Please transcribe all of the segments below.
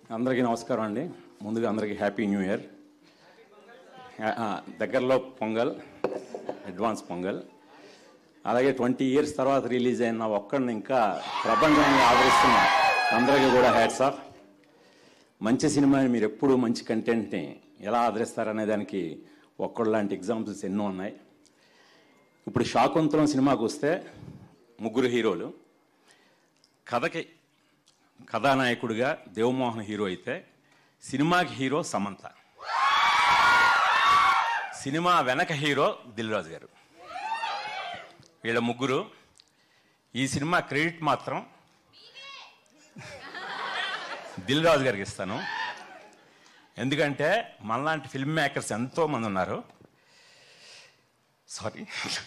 అందరికీ నమస్కారం అండి ముందుగా అందరికీ హ్యాపీ న్యూ ఇయర్ ఆ, దగ్గరలో పొంగల్ అడ్వాన్స్ పొంగల్ అలాగే ట్వంటీ ఇయర్స్ తర్వాత రిలీజ్ అయిన ఒక్కడిని ఇంకా ప్రపంచాన్ని ఆదరిస్తున్న అందరికీ కూడా హ్యాట్స్ ఆఫ్ మంచి సినిమాని మీరు ఎప్పుడు మంచి కంటెంట్ని ఎలా ఆదరిస్తారనే దానికి ఒక్కడు లాంటి ఎగ్జాంపుల్స్ ఎన్నో ఉన్నాయి ఇప్పుడు శాకుంతలం సినిమాకు వస్తే ముగ్గురు హీరోలు కథకి కథానాయకుడిగా దేవమోహన్ హీరో అయితే సినిమాకి హీరో సమంత సినిమా వెనక హీరో దిల్ రాజు గారు వీళ్ళ ముగ్గురు ఈ సినిమా క్రెడిట్ మాత్రం దిల్ రాజు గారికి ఇస్తాను ఎందుకంటే మనలాంటి ఫిల్మ్ మేకర్స్ ఎంతో మంది ఉన్నారు సారీ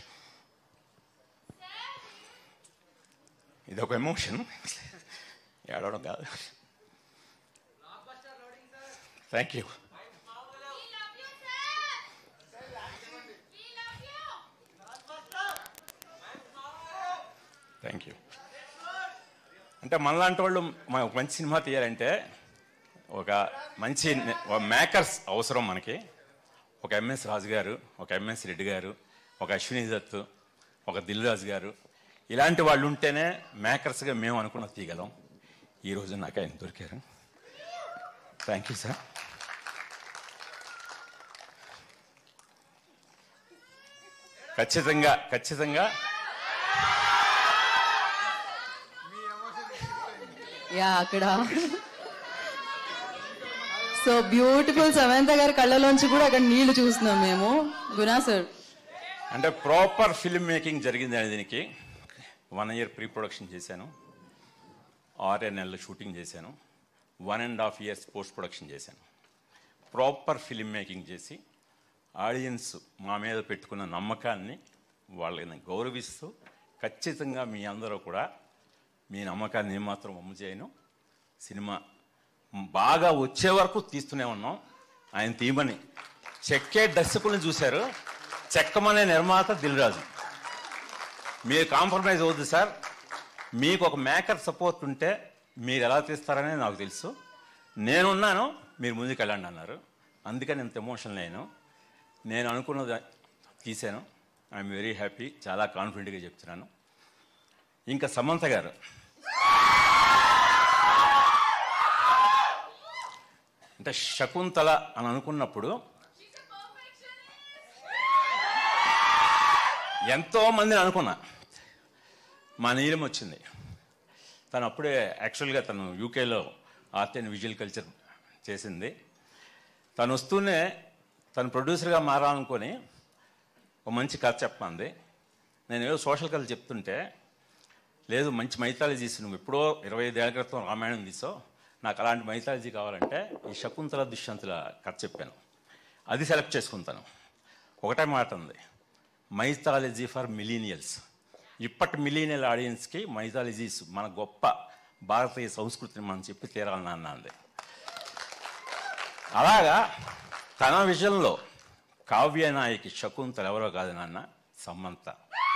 ఇది ఒక ఎమోషన్ ఏడవడం కాదు థ్యాంక్ యూ థ్యాంక్ యూ అంటే మనలాంటి వాళ్ళు మ- ఒక మంచి సినిమా తీయాలంటే ఒక మంచి మేకర్స్ అవసరం మనకి ఒక ఎంఎస్ రాజు గారు ఒక ఎంఎస్ రెడ్డి గారు ఒక అశ్విని దత్ ఒక దిల్ రాజు గారు ఇలాంటి వాళ్ళు ఉంటేనే మేకర్స్గా మేము అనుకున్న తీయగలం ఈరోజు నాకు ఆయన దొరికారు థ్యాంక్ యూ సార్ ఖచ్చితంగా ఖచ్చితంగా యా అక్కడ సో బ్యూటిఫుల్ సమంత గారి కళ్ళలోంచి కూడా అక్కడ నీళ్లు చూస్తున్నాం మేము గునా సార్ అంటే ప్రాపర్ ఫిల్మ్ మేకింగ్ జరిగింది అనే దీనికి వన్ ఇయర్ ప్రీ ప్రొడక్షన్ చేశాను ఆరే నెలలు షూటింగ్ చేశాను one and half years post production చేశాను ప్రాపర్ ఫిల్మ్ మేకింగ్ చేసి ఆడియన్స్ మా మీద పెట్టుకున్న నమ్మకాన్ని వాళ్ళని గౌరవిస్తూ ఖచ్చితంగా మీ అందరూ కూడా మీ నమ్మకాన్ని ఏమాత్రం అమ్ము చేయను సినిమా బాగా వచ్చే వరకు తీస్తూనే ఉన్నాం ఆయన తీయమని చెక్కే దర్శకుల్ని చూశారు చెక్కమనే నిర్మాత దిల్ రాజు మీరు కాంప్రమైజ్ అవుద్దు సార్ మీకు ఒక మేకర్ సపోర్ట్ ఉంటే మీరు ఎలా తీస్తారనే నాకు తెలుసు నేనున్నాను మీరు ముందుకు వెళ్ళండి అన్నారు అందుకని ఇంత ఎమోషన్ లేను నేను అనుకున్నది తీశాను ఐఎమ్ వెరీ హ్యాపీ చాలా కాన్ఫిడెంట్గా చెప్తున్నాను ఇంకా సమంత గారు అంటే శకుంతల అని అనుకున్నప్పుడు ఎంతో మందిని అనుకున్నా మా నీలం వచ్చింది తను అప్పుడే యాక్చువల్గా తను యూకేలో ఆర్ట్ అండ్ విజువల్ కల్చర్ చేసింది తను వస్తూనే తను ప్రొడ్యూసర్గా మారాలనుకొని ఒక మంచి కథ చెప్పమంది నేను ఏదో సోషల్ కథ చెప్తుంటే లేదు మంచి మైథాలజీస్ నువ్వు ఎప్పుడో ఇరవై ఐదేళ్ల క్రితం రామాయణం తీసావు నాకు అలాంటి మైథాలజీ కావాలంటే ఈ శకుంతల దుష్యంతుల కథ చెప్పాను అది సెలెక్ట్ చేసుకుంటాను ఒకటే మాట ఉంది మైథాలజీ ఫర్ మిలీనియల్స్ ఇప్పటి మిలీనియల్ ఆడియన్స్కి మైథాలజీస్ మన గొప్ప భారతీయ సంస్కృతిని మనం చెప్పి తీరాలని అన్నది అలాగా తన విజయంలో కావ్యనాయకి శకుంతల ఎవరో కాదు నాన్న సమంత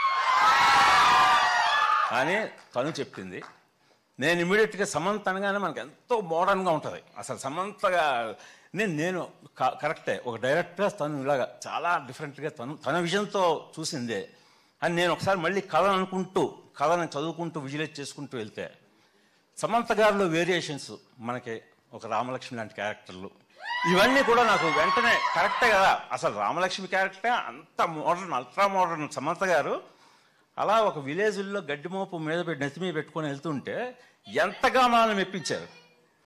అని తను చెప్పింది నేను ఇమీడియట్గా సమంత అనగానే మనకు ఎంతో మోడర్న్గా ఉంటుంది అసలు సమంతగా నేను నేను క- కరెక్టే ఒక డైరెక్ట్గా తను ఇలాగా చాలా డిఫరెంట్గా తను తన విజన్తో చూసిందే అని నేను ఒకసారి మళ్ళీ కథ అనుకుంటూ కథను చదువుకుంటూ విజువలైజ్ చేసుకుంటూ వెళ్తే సమంత గారిలో వేరియేషన్స్ మనకి ఒక రామలక్ష్మి లాంటి క్యారెక్టర్లు ఇవన్నీ కూడా నాకు వెంటనే కరెక్టే కదా అసలు రామలక్ష్మి క్యారెక్టర్ అంత మోడర్న్ అల్ట్రా మోడర్న్ సమంత గారు అలా ఒక విలేజ్లో గడ్డి మోపు మీద పెట్టి నెత్తి మీద పెట్టుకొని వెళ్తుంటే ఎంతగా మనల్ని మెప్పించారు